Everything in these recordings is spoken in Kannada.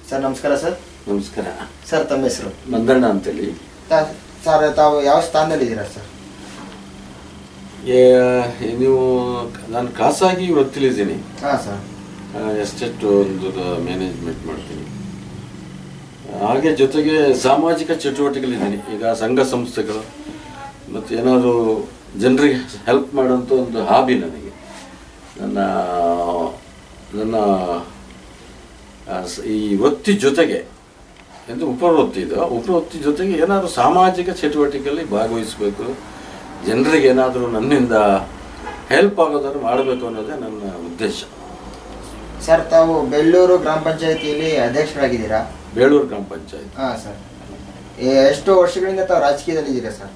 ಸರ್ ನಮಸ್ಕಾರ ಸರ್ ನಮಸ್ಕಾರ ಸರ್ ತಮ್ಮ ಹೆಸರು ಮಂದಣ್ಣ ಅಂತೇಳಿ ತಾ- ಸರ್ ತಾವು ಯಾವ ಸ್ಥಾನದಲ್ಲಿ ಇದ್ದೀರಾ ಸರ್ ಏ- ನೀವು ನಾನು ಖಾಸಗಿ ವೃತ್ತಿಲಿದ್ದೀನಿ ಹಾಂ ಸರ್ ಎಸ್ಟೇಟ್ ಒಂದು ಮ್ಯಾನೇಜ್ಮೆಂಟ್ ಮಾಡ್ತೀನಿ ಹಾಗೆ ಜೊತೆಗೆ ಸಾಮಾಜಿಕ ಚಟುವಟಿಕೆಗಳಿದ್ದೀನಿ ಈಗ ಸಂಘ ಸಂಸ್ಥೆಗಳು ಮತ್ತು ಏನಾದರೂ ಜನರಿಗೆ ಹೆಲ್ಪ್ ಮಾಡೋಂಥ ಒಂದು ಹಾಬಿ ನನಗೆ ನನ್ನ ನನ್ನ ಆ, ಸ- ಈ ವೃತ್ತಿ ಜೊತೆಗೆ ಎಂದು ಉಪವೃತ್ತಿ ಇದು ಉಪವೃತ್ತಿ ಜೊತೆಗೆ ಏನಾದರೂ ಸಾಮಾಜಿಕ ಚಟುವಟಿಕೆಯಲ್ಲಿ ಭಾಗವಹಿಸಬೇಕು ಜನರಿಗೆ ಏನಾದರೂ ನನ್ನಿಂದ ಹೆಲ್ಪ್ ಆಗೋದಾದ್ರು ಮಾಡಬೇಕು ಅನ್ನೋದೇ ನನ್ನ ಉದ್ದೇಶ ಸರ್ ತಾವು ಬೆಳ್ಳೂರು ಗ್ರಾಮ ಪಂಚಾಯತಿಯಲ್ಲಿ ಅಧ್ಯಕ್ಷರಾಗಿದ್ದೀರಾ ಬೇಳೂರು ಗ್ರಾಮ ಪಂಚಾಯತ್ ಹಾಂ ಸರ್ ಎಷ್ಟು ವರ್ಷಗಳಿಂದ ತಾವು ರಾಜಕೀಯದಲ್ಲಿ ಇದ್ದೀರಾ ಸರ್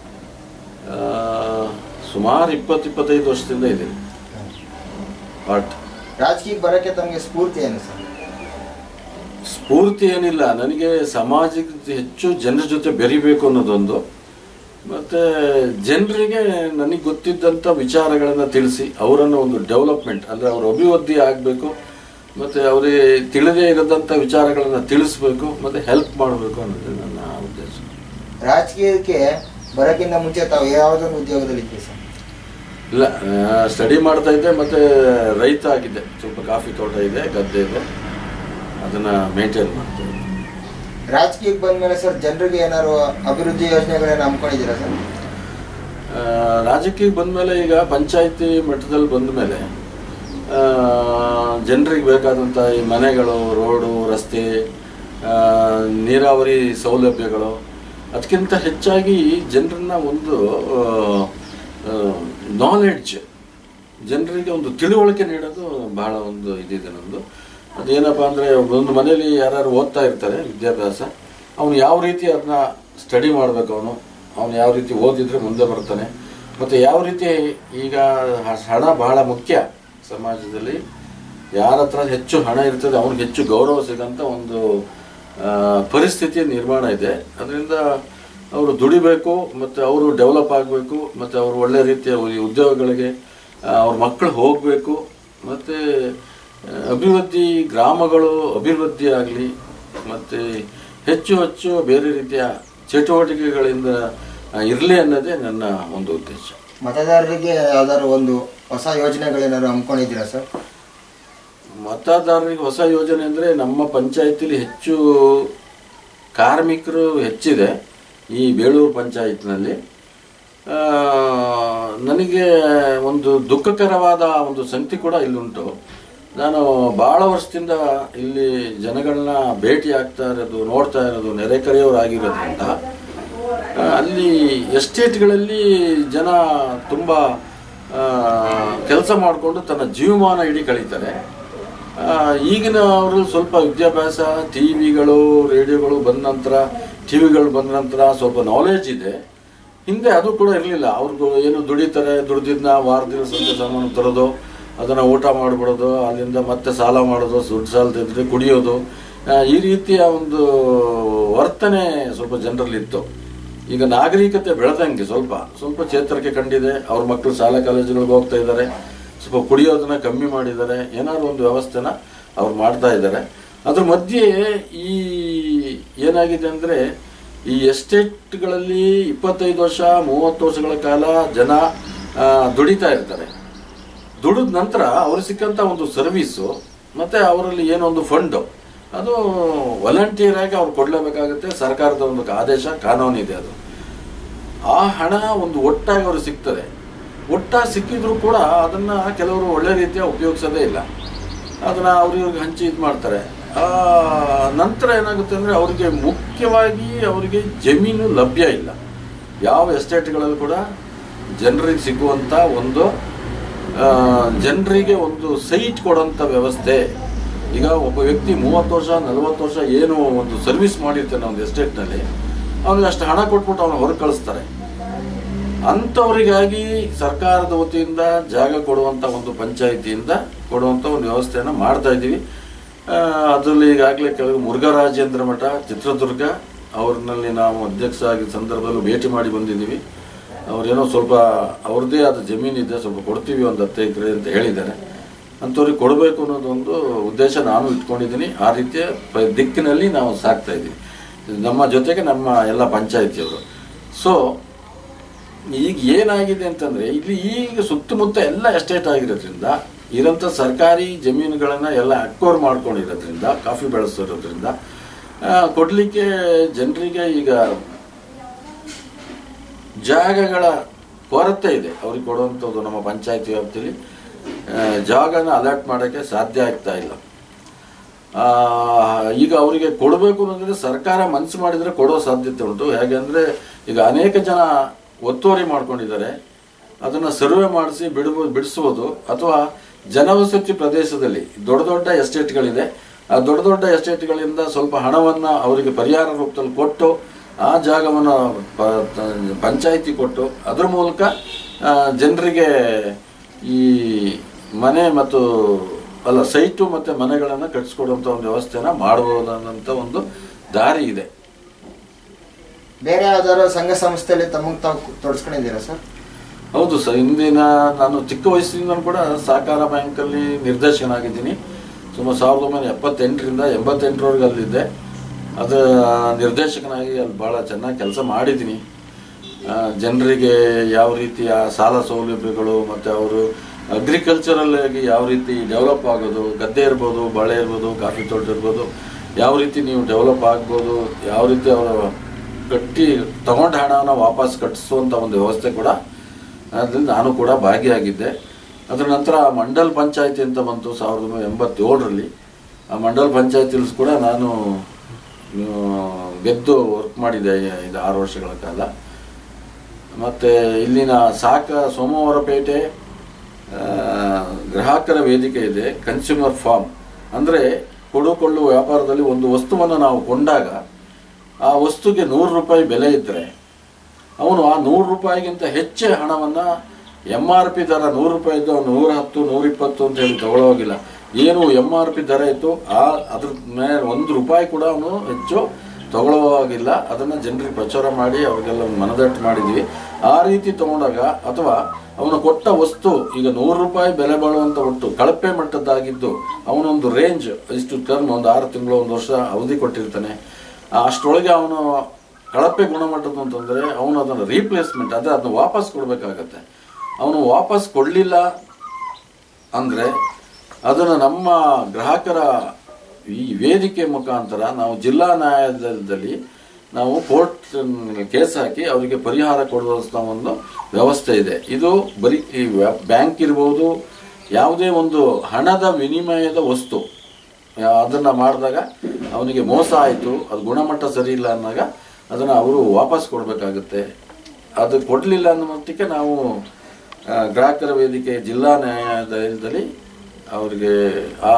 ಸುಮಾರು ಇಪ್ಪತ್ತು ಇಪ್ಪತ್ತೈದು ವರ್ಷದಿಂದ ಇದ್ದೀನಿ ಬಟ್ ರಾಜಕೀಯಕ್ಕೆ ಬರೋಕ್ಕೆ ತಮಗೆ ಸ್ಫೂರ್ತಿ ಏನು ಸರ್ ಸ್ಫೂರ್ತಿ ಏನಿಲ್ಲ ನನಗೆ ಸಮಾಜಕ್ಕೆ ಹೆಚ್ಚು ಜನರ ಜೊತೆ ಬೆರಿಬೇಕು ಅನ್ನೋದೊಂದು ಮತ್ತು ಜನರಿಗೆ ನನಗೆ ಗೊತ್ತಿದ್ದಂಥ ವಿಚಾರಗಳನ್ನು ತಿಳಿಸಿ ಅವರನ್ನು ಒಂದು ಡೆವಲಪ್ಮೆಂಟ್ ಅಂದರೆ ಅವ್ರ ಅಭಿವೃದ್ಧಿ ಆಗಬೇಕು ಮತ್ತು ಅವರಿಗೆ ತಿಳಿದೇ ಇರದಂಥ ವಿಚಾರಗಳನ್ನು ತಿಳಿಸ್ಬೇಕು ಮತ್ತು ಹೆಲ್ಪ್ ಮಾಡಬೇಕು ಅನ್ನೋದು ನನ್ನ ಉದ್ದೇಶ ರಾಜಕೀಯಕ್ಕೆ ಬರೋಕ್ಕಿಂತ ಮುಂಚೆ ತಾವು ಯಾವುದೊಂದು ಉದ್ಯೋಗದಲ್ಲಿ ಇದ್ದೀರಿ ಸರ್ ಇಲ್ಲ ಸ್ಟಡಿ ಮಾಡ್ತಾ ಇದ್ದೆ ಮತ್ತು ರೈತ ಆಗಿದ್ದೆ ಸ್ವಲ್ಪ ಕಾಫಿ ತೋಟ ಇದೆ ಗದ್ದೆ ಇದೆ ಅದನ್ನು ಮೇಂಟೈನ್ ಮಾಡ್ತಾ ಇದ್ದೆ ರಾಜಕೀಯಕ್ಕೆ ಬಂದಮೇಲೆ ಸರ್ ಜನರಿಗೆ ಏನಾದ್ರು ಅಭಿವೃದ್ಧಿ ಯೋಜನೆಗಳನ್ನ ಹಮ್ಮಿಕೊಂಡಿದ್ದೀರಾ ಸರ್ ಆ, ರಾಜಕೀಯಕ್ಕೆ ಬಂದಮೇಲೆ ಈಗ ಪಂಚಾಯತಿ ಮಟ್ಟದಲ್ಲಿ ಬಂದ ಮೇಲೆ ಜನರಿಗೆ ಬೇಕಾದಂಥ ಈ ಮನೆಗಳು ರೋಡು ರಸ್ತೆ ಆ, ನೀರಾವರಿ ಸೌಲಭ್ಯಗಳು ಅದಕ್ಕಿಂತ ಹೆಚ್ಚಾಗಿ ಜನರನ್ನ ಒಂದು ನಾಲೆಡ್ಜ್ ಜನರಿಗೆ ಒಂದು ತಿಳುವಳಿಕೆ ನೀಡೋದು ಬಹಳ ಒಂದು ಇದಿದೆ ನಮ್ಮದು ಅದೇನಪ್ಪ ಅಂದರೆ ಒಂದು ಮನೇಲಿ ಯಾರು ಓದ್ತಾ ಇರ್ತಾರೆ ವಿದ್ಯಾಭ್ಯಾಸ ಅವನು ಯಾವ ರೀತಿ ಅದನ್ನ ಸ್ಟಡಿ ಮಾಡಬೇಕು ಅವನು ಅವನು ಯಾವ ರೀತಿ ಓದಿದ್ರೆ ಮುಂದೆ ಬರ್ತಾನೆ ಮತ್ತು ಯಾವ ರೀತಿ ಈಗ ಹ- ಹಣ ಬಹಳ ಮುಖ್ಯ ಸಮಾಜದಲ್ಲಿ ಯಾರ ಹತ್ರ ಹೆಚ್ಚು ಹಣ ಇರ್ತದೆ ಅವ್ನಿಗೆ ಹೆಚ್ಚು ಗೌರವ ಸಿಗೋಂಥ ಒಂದು ಆ, ಪರಿಸ್ಥಿತಿ ನಿರ್ಮಾಣ ಇದೆ ಅದರಿಂದ ಅವರು ದುಡಿಬೇಕು ಮತ್ತು ಅವರು ಡೆವಲಪ್ ಆಗಬೇಕು ಮತ್ತು ಅವರು ಒಳ್ಳೆ ರೀತಿಯ ಉ- ಉದ್ಯೋಗಗಳಿಗೆ ಆ, ಅವ್ರ ಮಕ್ಕಳು ಹೋಗಬೇಕು ಮತ್ತು ಅಭಿವೃದ್ಧಿ ಗ್ರಾಮಗಳು ಅಭಿವೃದ್ಧಿ ಆಗಲಿ ಮತ್ತು ಹೆಚ್ಚು ಹೆಚ್ಚು ಬೇರೆ ರೀತಿಯ ಚಟುವಟಿಕೆಗಳಿಂದ ಇರಲಿ ಅನ್ನೋದೇ ನನ್ನ ಒಂದು ಉದ್ದೇಶ ಮತದಾರರಿಗೆ ಯಾವ್ದಾದ್ರು ಒಂದು ಹೊಸ ಯೋಜನೆಗಳೇನಾದ್ರು ಹಮ್ಮಿಕೊಂಡಿದ್ದೀರಾ ಸರ್ ಮತದಾರರಿಗೆ ಹೊಸ ಯೋಜನೆ ಅಂದರೆ ನಮ್ಮ ಪಂಚಾಯತಿಲಿ ಹೆಚ್ಚು ಕಾರ್ಮಿಕರು ಹೆಚ್ಚಿದೆ ಈ ಬೇಳೂರು ಪಂಚಾಯತ್ನಲ್ಲಿ ಆ, ನನಗೆ ಒಂದು ದುಃಖಕರವಾದ ಒಂದು ಸಂಗತಿ ಕೂಡ ಇಲ್ಲುಂಟು ನಾನು ಭಾಳ ವರ್ಷದಿಂದ ಇಲ್ಲಿ ಜನಗಳನ್ನ ಭೇಟಿ ಆಗ್ತಾ ಇರೋದು ನೋಡ್ತಾ ಇರೋದು ನೆರೆಕರೆಯವರಾಗಿರೋದ್ರಿಂದ ಆ, ಅಲ್ಲಿ ಎಸ್ಟೇಟ್ಗಳಲ್ಲಿ ಜನ ತುಂಬ ಕೆಲಸ ಮಾಡಿಕೊಂಡು ತನ್ನ ಜೀವಮಾನ ಇಡೀ ಕಳೀತಾರೆ ಆ, ಈಗಿನ ಅವರು ಸ್ವಲ್ಪ ವಿದ್ಯಾಭ್ಯಾಸ ಟಿ ವಿಗಳು ರೇಡಿಯೋಗಳು ಬಂದ ನಂತರ ಟಿ ವಿಗಳು ಬಂದ ನಂತರ ಸ್ವಲ್ಪ ನಾಲೆಜ್ ಇದೆ ಹಿಂದೆ ಅದು ಕೂಡ ಇರಲಿಲ್ಲ ಅವ್ರಿಗೂ ಏನು ದುಡಿತಾರೆ ದುಡ್ದಿದ್ದನ್ನ ವಾರದಿಂದ ಸಂಜೆ ಸಾಮಾನು ತರೋದು ಅದನ್ನು ಊಟ ಮಾಡಿಬಿಡೋದು ಅಲ್ಲಿಂದ ಮತ್ತೆ ಸಾಲ ಮಾಡೋದು ದುಡ್ಡು ಸಾಲ ತೆಗೆದ್ರೆ ಕುಡಿಯೋದು ಆ, ಈ ರೀತಿಯ ಒಂದು ವರ್ತನೆ ಸ್ವಲ್ಪ ಜನರಲ್ಲಿತ್ತು ಈಗ ನಾಗರಿಕತೆ ಬೆಳೆದಂಗೆ ಸ್ವಲ್ಪ ಸ್ವಲ್ಪ ಚೇತರಿಕೆ ಕಂಡಿದೆ ಅವ್ರ ಮಕ್ಕಳು ಶಾಲಾ ಕಾಲೇಜುಗಳಿಗೆ ಹೋಗ್ತಾ ಇದ್ದಾರೆ ಸ್ವಲ್ಪ ಕುಡಿಯೋದನ್ನ ಕಮ್ಮಿ ಮಾಡಿದ್ದಾರೆ ಏನಾದ್ರು ಒಂದು ವ್ಯವಸ್ಥೆನ ಅವ್ರು ಮಾಡ್ತಾ ಇದ್ದಾರೆ ಅದ್ರ ಮಧ್ಯೆ ಈ ಏನಾಗಿದೆ ಅಂದರೆ ಈ ಎಸ್ಟೇಟ್ಗಳಲ್ಲಿ ಇಪ್ಪತ್ತೈದು ವರ್ಷ ಮೂವತ್ತು ವರ್ಷಗಳ ಕಾಲ ಜನ ಆ, ದುಡಿತಾ ಇರ್ತಾರೆ ದುಡಿದ ನಂತರ ಅವ್ರಿಗೆ ಸಿಕ್ಕಂಥ ಒಂದು ಸರ್ವೀಸು ಮತ್ತು ಅವರಲ್ಲಿ ಏನೊಂದು ಫಂಡು ಅದು ವಾಲಂಟಿಯರ್ ಆಗಿ ಅವ್ರು ಕೊಡಲೇಬೇಕಾಗುತ್ತೆ ಸರ್ಕಾರದ ಒಂದು ಆದೇಶ ಕಾನೂನಿದೆ ಅದು ಆ ಹಣ ಒಂದು ಒಟ್ಟಾಗಿ ಅವ್ರಿಗೆ ಸಿಗ್ತದೆ ಒಟ್ಟಾಗಿ ಸಿಕ್ಕಿದ್ರು ಕೂಡ ಅದನ್ನು ಕೆಲವರು ಒಳ್ಳೆ ರೀತಿಯ ಉಪಯೋಗಿಸೋದೇ ಇಲ್ಲ ಅದನ್ನು ಅವ್ರಿಗೆ ಹಂಚಿ ಇದು ಮಾಡ್ತಾರೆ ಆ, ನಂತರ ಏನಾಗುತ್ತೆ ಅಂದರೆ ಅವರಿಗೆ ಮುಖ್ಯವಾಗಿ ಅವರಿಗೆ ಜಮೀನು ಲಭ್ಯ ಇಲ್ಲ ಯಾವ ಎಸ್ಟೇಟ್ಗಳಲ್ಲಿ ಕೂಡ ಜನರಿಗೆ ಸಿಗುವಂಥ ಒಂದು ಜನರಿಗೆ ಒಂದು ಸೈಟ್ ಕೊಡೋಂಥ ವ್ಯವಸ್ಥೆ ಈಗ ಒಬ್ಬ ವ್ಯಕ್ತಿ ಮೂವತ್ತು ವರ್ಷ ನಲವತ್ತು ವರ್ಷ ಏನು ಒಂದು ಸರ್ವಿಸ್ ಮಾಡಿರ್ತಾನೆ ಒಂದು ಎಸ್ಟೇಟ್ನಲ್ಲಿ ಅವನಿಗೆ ಅಷ್ಟು ಹಣ ಕೊಟ್ಬಿಟ್ಟು ಅವನು ಹೊರಗೆ ಕಳಿಸ್ತಾರೆ ಅಂಥವರಿಗಾಗಿ ಸರ್ಕಾರದ ವತಿಯಿಂದ ಜಾಗ ಕೊಡುವಂಥ ಒಂದು ಪಂಚಾಯಿತಿಯಿಂದ ಕೊಡುವಂಥ ಒಂದು ವ್ಯವಸ್ಥೆಯನ್ನು ಮಾಡ್ತಾ ಇದ್ದೀವಿ ಆ, ಅದರಲ್ಲಿ ಈಗಾಗಲೇ ಕೆಲವು ಮುರುಘರಾಜೇಂದ್ರ ಮಠ ಚಿತ್ರದುರ್ಗ ಅವ್ರನ್ನಲ್ಲಿ ನಾವು ಅಧ್ಯಕ್ಷ ಆಗಿದ್ದ ಸಂದರ್ಭದಲ್ಲೂ ಭೇಟಿ ಮಾಡಿ ಬಂದಿದ್ದೀವಿ ಅವ್ರೇನೋ ಸ್ವಲ್ಪ ಅವ್ರದ್ದೇ ಆದ ಜಮೀನಿದೆ ಸ್ವಲ್ಪ ಕೊಡ್ತೀವಿ ಒಂದು ಹತ್ತು ಎಕರೆ ಅಂತ ಹೇಳಿದ್ದಾರೆ ಅಂಥವ್ರಿಗೆ ಕೊಡಬೇಕು ಅನ್ನೋದೊಂದು ಉದ್ದೇಶ ನಾನು ಇಟ್ಕೊಂಡಿದ್ದೀನಿ ಆ ರೀತಿಯ ಪ- ದಿಕ್ಕಿನಲ್ಲಿ ನಾವು ಸಾಕ್ತಾ ಇದ್ದೀವಿ ನಮ್ಮ ಜೊತೆಗೆ ನಮ್ಮ ಎಲ್ಲ ಪಂಚಾಯತಿಯವರು ಸೊ ಈಗ ಏನಾಗಿದೆ ಅಂತಂದರೆ ಇಲ್ಲಿ ಈಗ ಸುತ್ತಮುತ್ತ ಎಲ್ಲ ಎಸ್ಟೇಟ್ ಆಗಿರೋದ್ರಿಂದ ಇರೋಂಥ ಸರ್ಕಾರಿ ಜಮೀನುಗಳನ್ನು ಎಲ್ಲ ಅಕ್ವರ್ ಮಾಡ್ಕೊಂಡಿರೋದ್ರಿಂದ ಕಾಫಿ ಬೆಳೆಸಿರೋದ್ರಿಂದ ಕೊಡಲಿಕ್ಕೆ ಜನರಿಗೆ ಈಗ ಜಾಗಗಳ ಕೊರತೆ ಇದೆ ಅವ್ರಿಗೆ ಕೊಡುವಂಥದ್ದು ನಮ್ಮ ಪಂಚಾಯತಿ ವ್ಯಾಪ್ತಿಯಲ್ಲಿ ಆ, ಜಾಗನ ಅಲಾಟ್ ಮಾಡೋಕ್ಕೆ ಸಾಧ್ಯ ಆಗ್ತಾ ಇಲ್ಲ ಆ, ಈಗ ಅವರಿಗೆ ಕೊಡಬೇಕು ಅನ್ನೋದ್ರೆ ಸರ್ಕಾರ ಮನಸ್ಸು ಮಾಡಿದರೆ ಕೊಡೋ ಸಾಧ್ಯತೆ ಉಂಟು ಹೇಗೆಂದರೆ ಈಗ ಅನೇಕ ಜನ ಒತ್ತುವರಿ ಮಾಡ್ಕೊಂಡಿದ್ದಾರೆ ಅದನ್ನು ಸರ್ವೆ ಮಾಡಿಸಿ ಬಿಡ್ಬೋದು ಬಿಡಿಸ್ಬೋದು ಅಥವಾ ಜನವಸತಿ ಪ್ರದೇಶದಲ್ಲಿ ದೊಡ್ಡ ದೊಡ್ಡ ಎಸ್ಟೇಟ್ಗಳಿದೆ ಆ ದೊಡ್ಡ ದೊಡ್ಡ ಎಸ್ಟೇಟ್ಗಳಿಂದ ಸ್ವಲ್ಪ ಹಣವನ್ನು ಅವರಿಗೆ ಪರಿಹಾರ ರೂಪದಲ್ಲಿ ಕೊಟ್ಟು ಆ ಜಾಗವನ್ನು ಪ- ತ- ಪಂಚಾಯಿತಿ ಕೊಟ್ಟು ಅದ್ರ ಮೂಲಕ ಆ, ಜನರಿಗೆ ಈ ಮನೆ ಮತ್ತು ಅಲ್ಲ ಸೈಟು ಮತ್ತು ಮನೆಗಳನ್ನು ಕಟ್ಟಿಸ್ಕೊಡುವಂಥ ಒಂದು ವ್ಯವಸ್ಥೆನ ಮಾಡಬಹುದಾದಂಥ ಒಂದು ದಾರಿ ಇದೆ ಬೇರೆ ಯಾವ್ದಾದ್ರು ಸಂಘ ಸಂಸ್ಥೆಯಲ್ಲಿ ತಮಗೆ ತಾವು ತೊಡಸ್ಕೊಂಡಿದ್ದೀರಾ ಸರ್ ಹೌದು ಸರ್ ಇಂದಿನ ನಾನು ಚಿಕ್ಕ ವಯಸ್ಸಿನಿಂದ ಕೂಡ ಸಹಕಾರ ಬ್ಯಾಂಕಲ್ಲಿ ನಿರ್ದೇಶಕನಾಗಿದ್ದೀನಿ ಸುಮಾರು ಸಾವಿರದ ಒಂಬೈನೂರ ಎಪ್ಪತ್ತೆಂಟರಿಂದ ಎಂಬತ್ತೆಂಟರವರೆಗೆ ಅಲ್ಲಿದ್ದೆ ಅದರ ನಿರ್ದೇಶಕನಾಗಿ ಅಲ್ಲಿ ಭಾಳ ಚೆನ್ನಾಗಿ ಕೆಲಸ ಮಾಡಿದ್ದೀನಿ ಜನರಿಗೆ ಯಾವ ರೀತಿಯ ಸಾಲ ಸೌಲಭ್ಯಗಳು ಮತ್ತು ಅವರು ಅಗ್ರಿಕಲ್ಚರಲ್ ಆಗಿ ಯಾವ ರೀತಿ ಡೆವಲಪ್ ಆಗೋದು ಗದ್ದೆ ಇರ್ಬೋದು ಬಾಳೆ ಇರ್ಬೋದು ಕಾಫಿ ತೋಟ ಇರ್ಬೋದು ಯಾವ ರೀತಿ ನೀವು ಡೆವಲಪ್ ಆಗ್ಬೋದು ಯಾವ ರೀತಿ ಅವರು ಕಟ್ಟಿ ತಗೊಂಡ ಹಣನ ವಾಪಸ್ ಕಟ್ಟಿಸುವಂಥ ಒಂದು ವ್ಯವಸ್ಥೆ ಕೂಡ ಅದರಲ್ಲಿ ನಾನು ಕೂಡ ಭಾಗಿಯಾಗಿದ್ದೆ ಅದರ ನಂತರ ಮಂಡಲ್ ಪಂಚಾಯತಿ ಅಂತ ಬಂತು ಸಾವಿರದ ಒಂಬೈನೂರ ಎಂಬತ್ತೇಳರಲ್ಲಿ ಆ ಮಂಡಲ್ ಪಂಚಾಯತಿಲಿ ಕೂಡ ನಾನು ಆ, ಗೆದ್ದು ವರ್ಕ್ ಮಾಡಿದ್ದೆ ಇದು ಆರು ವರ್ಷಗಳ ಕಾಲ ಮತ್ತು ಇಲ್ಲಿನ ಸಾಕ ಸೋಮವಾರಪೇಟೆ ಆ, ಗ್ರಾಹಕರ ವೇದಿಕೆ ಇದೆ ಕನ್ಸ್ಯೂಮರ್ ಫಾರ್ಮ್ ಅಂದರೆ ಕೊಡುಕೊಳ್ಳುವ ವ್ಯಾಪಾರದಲ್ಲಿ ಒಂದು ವಸ್ತುವನ್ನು ನಾವು ಕೊಂಡಾಗ ಆ ವಸ್ತುಗೆ ನೂರು ರೂಪಾಯಿ ಬೆಲೆ ಇದ್ದರೆ ಅವನು ಆ ನೂರು ರೂಪಾಯಿಗಿಂತ ಹೆಚ್ಚೆ ಹಣವನ್ನು ಎಮ್ ಆರ್ ಪಿ ದರ ನೂರು ರೂಪಾಯಿ ಇದ್ದು ಅವ್ನು ನೂರ ಹತ್ತು ನೂರಿಪ್ಪತ್ತು ಅಂತ ಹೇಳಿ ತಗೊಳ್ಳೋಗಿಲ್ಲ ಏನು ಎಮ್ ಆರ್ ಪಿ ದರ ಇತ್ತು ಆ ಅದ್ರ ಮೇಲೆ ಒಂದು ರೂಪಾಯಿ ಕೂಡ ಅವನು ಹೆಚ್ಚು ತಗೊಳ್ಳೋವಾಗಿಲ್ಲ ಅದನ್ನು ಜನರಿಗೆ ಪ್ರಚಾರ ಮಾಡಿ ಅವ್ರಿಗೆಲ್ಲ ಒಂದು ಮನದಟ್ಟು ಮಾಡಿದ್ವಿ ಆ ರೀತಿ ತಗೊಂಡಾಗ ಅಥವಾ ಅವನು ಕೊಟ್ಟ ವಸ್ತು ಈಗ ನೂರು ರೂಪಾಯಿ ಬೆಲೆ ಬಾಳುವಂಥ ಒಟ್ಟು ಕಳಪೆ ಮಟ್ಟದ್ದಾಗಿದ್ದು ಅವನೊಂದು ರೇಂಜ್ ಇಷ್ಟು ಟರ್ಮ್ ಒಂದು ಆರು ತಿಂಗಳು ಒಂದು ವರ್ಷ ಅವಧಿ ಕೊಟ್ಟಿರ್ತಾನೆ ಆ, ಅಷ್ಟರೊಳಗೆ ಅವನು ಕಳಪೆ ಗುಣಮಟ್ಟದ್ದು ಅಂತಂದರೆ ಅವನು ಅದನ್ನು ರೀಪ್ಲೇಸ್ಮೆಂಟ್ ಅಂದರೆ ಅದನ್ನು ವಾಪಸ್ ಕೊಡಬೇಕಾಗತ್ತೆ ಅವನು ವಾಪಸ್ ಕೊಡಲಿಲ್ಲ ಅಂದರೆ ಅದನ್ನು ನಮ್ಮ ಗ್ರಾಹಕರ ಈ ವೇದಿಕೆ ಮುಖಾಂತರ ನಾವು ಜಿಲ್ಲಾ ನ್ಯಾಯಾಲಯದಲ್ಲಿ ನಾವು ಕೋರ್ಟ್ ಕೇಸ್ ಹಾಕಿ ಅವರಿಗೆ ಪರಿಹಾರ ಕೊಡುವಂಥ ಒಂದು ವ್ಯವಸ್ಥೆ ಇದೆ ಇದು ಬರೀ ಈ ವ್ಯಾ- ಬ್ಯಾಂಕ್ ಇರ್ಬೋದು ಯಾವುದೇ ಒಂದು ಹಣದ ವಿನಿಮಯದ ವಸ್ತು ಅದನ್ನು ಮಾಡಿದಾಗ ಅವನಿಗೆ ಮೋಸ ಆಯಿತು ಅದು ಗುಣಮಟ್ಟ ಸರಿ ಇಲ್ಲ ಅಂದಾಗ ಅದನ್ನು ಅವರು ವಾಪಸ್ ಕೊಡಬೇಕಾಗುತ್ತೆ ಅದು ಕೊಡಲಿಲ್ಲ ಅನ್ನೋ ಮಟ್ಟಿಗೆ ನಾವು ಆ, ಗ್ರಾಹಕರ ವೇದಿಕೆ ಜಿಲ್ಲಾ ನ್ಯಾಯಾಲಯದಲ್ಲಿ ಅವರಿಗೆ ಆ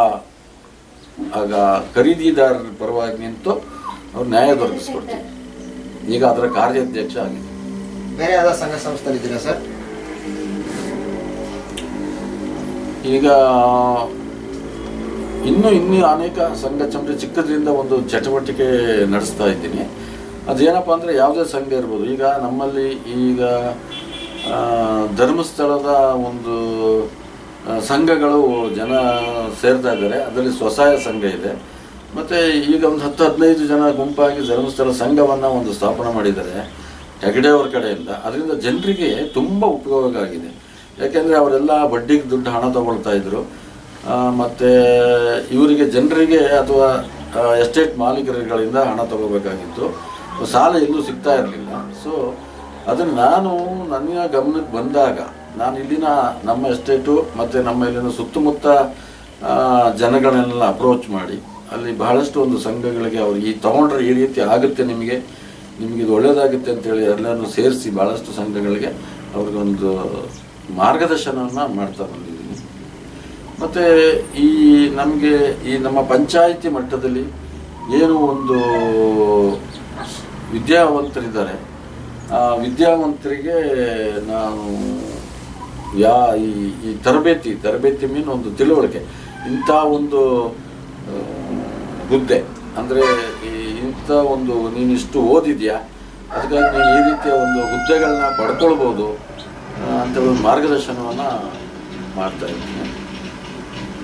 ಆಗ ಖರೀದಿದಾರರ ಪರವಾಗಿ ನಿಂತು ಅವ್ರು ನ್ಯಾಯ ದೊರಕಿಸ್ಕೊಡ್ತೀವಿ ಈಗ ಅದರ ಕಾರ್ಯಾಧ್ಯಕ್ಷ ಆಗಿದೆ ಬೇರೆ ಯಾವ್ದಾದ್ರು ಸಂಘ ಸಂಸ್ಥೆಯಲ್ಲಿ ಇದ್ದೀರಾ ಸರ್ ಈಗ ಇನ್ನು ಇನ್ನೂ ಅನೇಕ ಸಂಘ ಸಂಸ್ಥೆ ಚಿಕ್ಕದ್ರಿಂದ ಒಂದು ಚಟುವಟಿಕೆ ನಡೆಸ್ತಾ ಇದ್ದೀನಿ ಅದೇನಪ್ಪ ಅಂದರೆ ಯಾವುದೇ ಸಂಘ ಇರ್ಬೋದು ಈಗ ನಮ್ಮಲ್ಲಿ ಈಗ ಆ, ಧರ್ಮಸ್ಥಳದ ಒಂದು ಆ, ಸಂಘಗಳು ಜನ ಸೇರ್ತಾ ಇದ್ದಾರೆ ಅದರಲ್ಲಿ ಸ್ವಸಹಾಯ ಸಂಘ ಇದೆ ಮತ್ತು ಈಗ ಒಂದು ಹತ್ತು ಹದಿನೈದು ಜನ ಗುಂಪಾಗಿ ಧರ್ಮಸ್ಥಳ ಸಂಘವನ್ನು ಒಂದು ಸ್ಥಾಪನೆ ಮಾಡಿದ್ದಾರೆ ಹೆಗಡೆ ಅವ್ರ ಕಡೆಯಿಂದ ಅದರಿಂದ ಜನರಿಗೆ ತುಂಬ ಉಪಯೋಗ ಆಗಿದೆ ಯಾಕೆಂದರೆ ಅವರೆಲ್ಲ ಬಡ್ಡಿಗೆ ದುಡ್ಡು ಹಣ ತಗೊಳ್ತಾ ಇದ್ರು ಆ, ಮತ್ತೆ ಇವರಿಗೆ ಜನರಿಗೆ ಅಥವಾ ಆ, ಎಸ್ಟೇಟ್ ಮಾಲೀಕರುಗಳಿಂದ ಹಣ ತಗೋಬೇಕಾಗಿತ್ತು ಸಾಲ ಎಲ್ಲೂ ಸಿಗ್ತಾ ಇರಲಿಲ್ಲ ಸೊ ಅದನ್ನು ನಾನು ನನ್ನ ಗಮನಕ್ಕೆ ಬಂದಾಗ ನಾನು ಇಲ್ಲಿನ ನಮ್ಮ ಎಸ್ಟೇಟು ಮತ್ತು ನಮ್ಮ ಇಲ್ಲಿನ ಸುತ್ತಮುತ್ತ ಆ, ಜನಗಳನ್ನೆಲ್ಲ ಅಪ್ರೋಚ್ ಮಾಡಿ ಅಲ್ಲಿ ಬಹಳಷ್ಟು ಒಂದು ಸಂಘಗಳಿಗೆ ಅವ್ರು ಈ ತೊಗೊಂಡ್ರೆ ಈ ರೀತಿ ಆಗುತ್ತೆ ನಿಮಗೆ ನಿಮಗೆ ಇದು ಒಳ್ಳೆಯದಾಗುತ್ತೆ ಅಂತೇಳಿ ಎಲ್ಲರನ್ನು ಸೇರಿಸಿ ಭಾಳಷ್ಟು ಸಂಘಗಳಿಗೆ ಅವ್ರಿಗೊಂದು ಮಾರ್ಗದರ್ಶನವನ್ನು ಮಾಡ್ತಾ ಬಂದಿದ್ದೀನಿ ಮತ್ತು ಈ ನಮಗೆ ಈ ನಮ್ಮ ಪಂಚಾಯಿತಿ ಮಟ್ಟದಲ್ಲಿ ಏನು ಒಂದು ವಿದ್ಯಾವಂತರಿದ್ದಾರೆ ಆ ವಿದ್ಯಾವಂತರಿಗೆ ನಾನು ಯಾ ಈ ಈ ತರಬೇತಿ ತರಬೇತಿ ಮೀನ್ ಒಂದು ತಿಳುವಳಿಕೆ ಇಂಥ ಒಂದು ಆ, ಹುದ್ದೆ ಅಂದರೆ ಈ ಇಂಥ ಒಂದು ನೀನು ಇಷ್ಟು ಓದಿದ್ಯಾ ಅದಕ್ಕಾಗಿ ನೀನು ಈ ರೀತಿಯ ಒಂದು ಹುದ್ದೆಗಳನ್ನ ಪಡ್ಕೊಳ್ಬೋದು ಆ, ಅಂತ ಒಂದು ಮಾರ್ಗದರ್ಶನವನ್ನು ಮಾಡ್ತಾ ಇದ್ದೀನಿ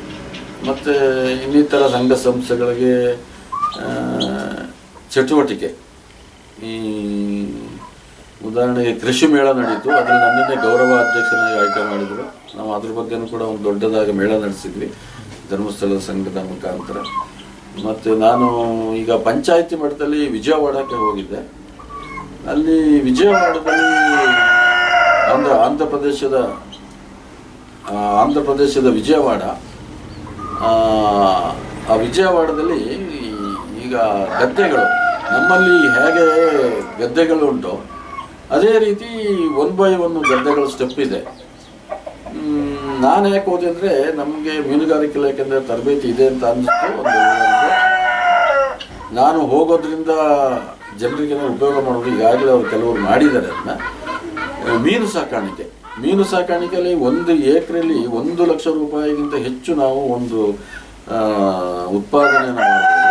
ಮತ್ತು ಇನ್ನಿತರ ಸಂಘ ಸಂಸ್ಥೆಗಳಿಗೆ ಆ, ಚಟುವಟಿಕೆ ಈ ಉದಾಹರಣೆಗೆ ಕೃಷಿ ಮೇಳ ನಡೀತು ಅದರಲ್ಲಿ ನನ್ನನ್ನೇ ಗೌರವ ಅಧ್ಯಕ್ಷನಾಗಿ ಆಯ್ಕೆ ಮಾಡಿದರು ನಾವು ಅದ್ರ ಬಗ್ಗೆನೂ ಕೂಡ ಒಂದು ದೊಡ್ಡದಾಗಿ ಮೇಳ ನಡೆಸಿದ್ವಿ ಧರ್ಮಸ್ಥಳದ ಸಂಘದ ಮುಖಾಂತರ ಮತ್ತು ನಾನು ಈಗ ಪಂಚಾಯಿತಿ ಮಟ್ಟದಲ್ಲಿ ವಿಜಯವಾಡಕ್ಕೆ ಹೋಗಿದ್ದೆ ಅಲ್ಲಿ ವಿಜಯವಾಡದಲ್ಲಿ ಆಂಧ್ರ ಆಂಧ್ರ ಪ್ರದೇಶದ ಆ, ಆಂಧ್ರ ಪ್ರದೇಶದ ವಿಜಯವಾಡ ಆ, ಆ ವಿಜಯವಾಡದಲ್ಲಿ ಈ- ಈಗ ಗದ್ದೆಗಳು ನಮ್ಮಲ್ಲಿ ಹೇಗೆ ಗದ್ದೆಗಳು ಉಂಟು ಅದೇ ರೀತಿ ಒನ್ ಬೈ ಒನ್ ಗದ್ದೆಗಳ ಸ್ಟೆಪ್ ಇದೆ ಮ್, ನಾನು ಯಾಕೆ ಹೋದೆ ಅಂದರೆ ನಮಗೆ ಮೀನುಗಾರಿಕೆ ಇಲಾಖೆಯಿಂದ ತರಬೇತಿ ಇದೆ ಅಂತ ಅನ್ನಿಸ್ತು ಒಂದು ನನಗೆ. ನಾನು ಹೋಗೋದ್ರಿಂದ ಜನರಿಗೆ ಉಪಯೋಗ ಮಾಡೋದು ಈಗಾಗಲೇ ಅವರು ಕೆಲವರು ಮಾಡಿದ್ದಾರೆ ಅದನ್ನ ಮೀನು ಸಾಕಾಣಿಕೆ ಮೀನು ಸಾಕಾಣಿಕೆಯಲ್ಲಿ ಒಂದು ಏಕರಲ್ಲಿ ಒಂದು ಲಕ್ಷ ರೂಪಾಯಿಗಿಂತ ಹೆಚ್ಚು ನಾವು ಒಂದು ಆ, ಉತ್ಪಾದನೆಯನ್ನು ಮಾಡ್ಬೋದು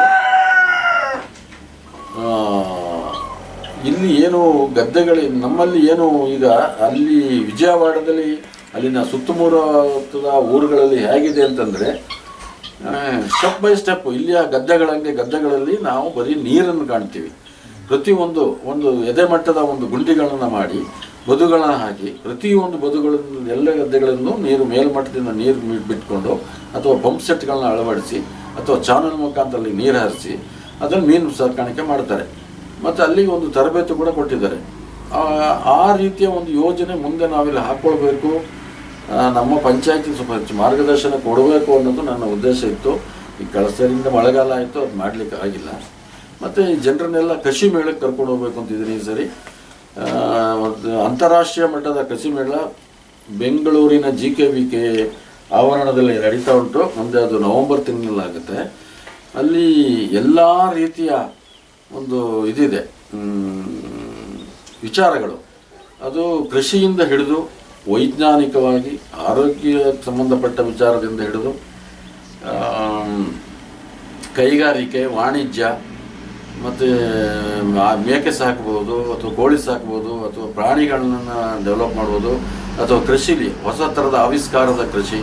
ಆ, ಇಲ್ಲಿ ಏನು ಗದ್ದೆಗಳಿ ನಮ್ಮಲ್ಲಿ ಏನು ಈಗ ಅಲ್ಲಿ ವಿಜಯವಾಡದಲ್ಲಿ ಅಲ್ಲಿನ ಸುತ್ತಮುತ್ತದ ಊರುಗಳಲ್ಲಿ ಹೇಗಿದೆ ಅಂತಂದರೆ ಸ್ಟೆಪ್ ಬೈ ಸ್ಟೆಪ್ ಇಲ್ಲಿಯ ಗದ್ದೆಗಳಂಗೆ ಗದ್ದೆಗಳಲ್ಲಿ ನಾವು ಬರೀ ನೀರನ್ನು ಕಾಣ್ತೀವಿ ಪ್ರತಿಯೊಂದು ಒಂದು ಎದೆ ಮಟ್ಟದ ಒಂದು ಗುಂಡಿಗಳನ್ನು ಮಾಡಿ ಬದುಗಳನ್ನು ಹಾಕಿ ಪ್ರತಿಯೊಂದು ಬದುಗಳನ್ನು ಎಲ್ಲ ಗದ್ದೆಗಳನ್ನು ನೀರು ಮೇಲ್ಮಟ್ಟದಿಂದ ನೀರು ಮಿ- ಬಿಟ್ಕೊಂಡು ಅಥವಾ ಪಂಪ್ ಸೆಟ್ಗಳನ್ನ ಅಳವಡಿಸಿ ಅಥವಾ ಚಾನಲ್ ಮುಖಾಂತರ ಅಲ್ಲಿ ನೀರು ಹರಿಸಿ ಅದನ್ನು ಮೀನು ಸಾಕಾಣಿಕೆ ಮಾಡ್ತಾರೆ ಮತ್ತು ಅಲ್ಲಿಗೆ ಒಂದು ತರಬೇತಿ ಕೂಡ ಕೊಟ್ಟಿದ್ದಾರೆ ಆ- ಆ ರೀತಿಯ ಒಂದು ಯೋಜನೆ ಮುಂದೆ ನಾವಿಲ್ಲಿ ಹಾಕ್ಕೊಳ್ಬೇಕು ಆ, ನಮ್ಮ ಪಂಚಾಯತಿ ಸ್ವಲ್ಪ ಹೆಚ್ಚು ಮಾರ್ಗದರ್ಶನ ಕೊಡಬೇಕು ಅನ್ನೋದು ನನ್ನ ಉದ್ದೇಶ ಇತ್ತು ಈ ಕಳಸರಿಂದ ಮಳೆಗಾಲ ಆಯಿತು ಅದು ಮಾಡಲಿಕ್ಕೆ ಆಗಿಲ್ಲ ಮತ್ತು ಈ ಜನರನ್ನೆಲ್ಲ ಕೃಷಿ ಮೇಳಕ್ಕೆ ಕರ್ಕೊಂಡು ಹೋಗ್ಬೇಕು ಅಂತಿದ್ದೀನಿ ಈ ಸರಿ ಆ, ಒಂದು ಅಂತಾರಾಷ್ಟ್ರೀಯ ಮಟ್ಟದ ಕೃಷಿ ಮೇಳ ಬೆಂಗಳೂರಿನ ಜಿ ಕೆ ವಿ ಕೆ ಆವರಣದಲ್ಲಿ ನಡೀತಾ ಉಂಟು ಮುಂದೆ ಅದು ನವೆಂಬರ್ ತಿಂಗಳಾಗುತ್ತೆ ಅಲ್ಲಿ ಎಲ್ಲ ರೀತಿಯ ಒಂದು ಇದಿದೆ ಮ್, ವಿಚಾರಗಳು ಅದು ಕೃಷಿಯಿಂದ ಹಿಡಿದು ವೈಜ್ಞಾನಿಕವಾಗಿ ಆರೋಗ್ಯ ಸಂಬಂಧಪಟ್ಟ ವಿಚಾರದಿಂದ ಹಿಡಿದು ಆಮ್, ಕೈಗಾರಿಕೆ ವಾಣಿಜ್ಯ ಮತ್ತು ಮೇಕೆ ಸಾಕ್ಬೋದು ಅಥವಾ ಕೋಳಿ ಸಾಕ್ಬೋದು ಅಥವಾ ಪ್ರಾಣಿಗಳನ್ನ ಡೆವಲಪ್ ಮಾಡ್ಬೋದು ಅಥವಾ ಕೃಷಿಲಿ ಹೊಸ ಥರದ ಆವಿಷ್ಕಾರದ ಕೃಷಿ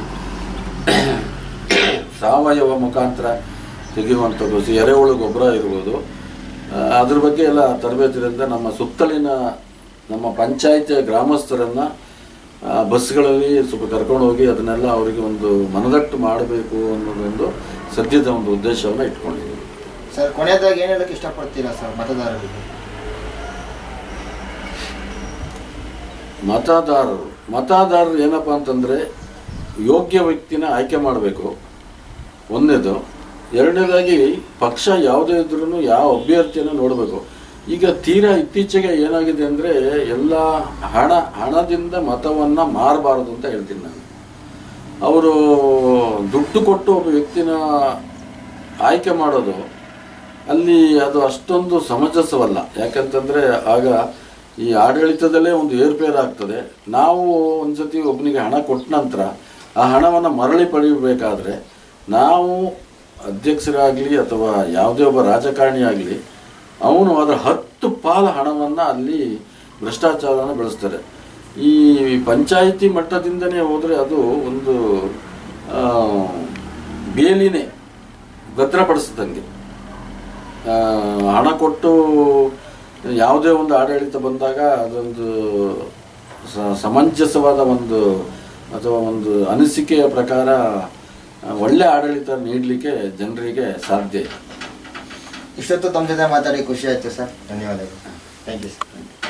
ಸಾವಯವ ಮುಖಾಂತರ ತೆಗೆಯುವಂಥ ಕೃಷಿ ಎರೆಹುಳು ಗೊಬ್ಬರ ಇರ್ಬೋದು ಆ, ಅದ್ರ ಬಗ್ಗೆ ಎಲ್ಲ ತರಬೇತಿ ಇರೋದ್ರಿಂದ ನಮ್ಮ ಸುತ್ತಲಿನ ನಮ್ಮ ಪಂಚಾಯತಿಯ ಗ್ರಾಮಸ್ಥರನ್ನು ಬಸ್ಗಳಲ್ಲಿ ಸ್ವಲ್ಪ ಕರ್ಕೊಂಡು ಹೋಗಿ ಅದನ್ನೆಲ್ಲ ಅವರಿಗೆ ಒಂದು ಮನದಟ್ಟು ಮಾಡಬೇಕು ಅನ್ನೋದೊಂದು ಸದ್ಯದ ಒಂದು ಉದ್ದೇಶವನ್ನು ಇಟ್ಕೊಂಡಿದ್ದೀವಿ ಸರ್ ಕೊನೆಯದಾಗಿ ಏನು ಹೇಳಕ್ಕೆ ಇಷ್ಟಪಡ್ತೀರಾ ಸರ್ ಮತದಾರರಿಗೆ ಮತದಾರರು ಮತದಾರರು ಏನಪ್ಪ ಅಂತಂದರೆ ಯೋಗ್ಯ ವ್ಯಕ್ತಿನ ಆಯ್ಕೆ ಮಾಡಬೇಕು ಒಂದನೇದು ಎರಡನೇದಾಗಿ ಪಕ್ಷ ಯಾವುದೇ ಇದ್ರೂ ಯಾವ ಅಭ್ಯರ್ಥಿಯನ್ನು ನೋಡಬೇಕು ಈಗ ತೀರಾ ಇತ್ತೀಚೆಗೆ ಏನಾಗಿದೆ ಅಂದರೆ ಎಲ್ಲ ಹಣ ಹಣದಿಂದ ಮತವನ್ನು ಮಾರಬಾರದು ಅಂತ ಹೇಳ್ತೀನಿ ನಾನು ಅವರು ದುಡ್ಡು ಕೊಟ್ಟು ಒಬ್ಬ ವ್ಯಕ್ತಿನ ಆಯ್ಕೆ ಮಾಡೋದು ಅಲ್ಲಿ ಅದು ಅಷ್ಟೊಂದು ಸಮಂಜಸವಲ್ಲ ಯಾಕಂತಂದರೆ ಆಗ ಈ ಆಡಳಿತದಲ್ಲೇ ಒಂದು ಏರ್ಪೇರು ಆಗ್ತದೆ ನಾವು ಒಂದ್ಸತಿ ಒಬ್ಬನಿಗೆ ಹಣ ಕೊಟ್ಟ ನಂತರ ಆ ಹಣವನ್ನು ಮರಳಿ ಪಡೆಯಬೇಕಾದ್ರೆ ನಾವು ಅಧ್ಯಕ್ಷರಾಗಲಿ ಅಥವಾ ಯಾವುದೇ ಒಬ್ಬ ರಾಜಕಾರಣಿ ಆಗಲಿ ಅವನು ಅದರ ಹತ್ತು ಪಾಲು ಹಣವನ್ನು ಅಲ್ಲಿ ಭ್ರಷ್ಟಾಚಾರವನ್ನು ಬೆಳೆಸ್ತಾರೆ ಈ ಪಂಚಾಯಿತಿ ಮಟ್ಟದಿಂದನೇ ಹೋದರೆ ಅದು ಒಂದು ಆ, ಬೇಲಿನೇ ಭದ್ರಪಡಿಸಿದಂಗೆ ಆ, ಹಣ ಕೊಟ್ಟು ಯಾವುದೇ ಒಂದು ಆಡಳಿತ ಬಂದಾಗ ಅದೊಂದು ಸ- ಸಮಂಜಸವಾದ ಒಂದು ಅಥವಾ ಒಂದು ಅನಿಸಿಕೆಯ ಪ್ರಕಾರ ಆ, ಒಳ್ಳೆ ಆಡಳಿತ ನೀಡಲಿಕ್ಕೆ ಜನರಿಗೆ ಸಾಧ್ಯ ಇದೆ ಇಷ್ಟೊತ್ತು ತಮ್ಮ ಜೊತೆ ಮಾತಾಡಿ ಖುಷಿ ಆಯ್ತು ಸರ್ ಧನ್ಯವಾದಗಳು ಥ್ಯಾಂಕ್ ಯು ಸರ್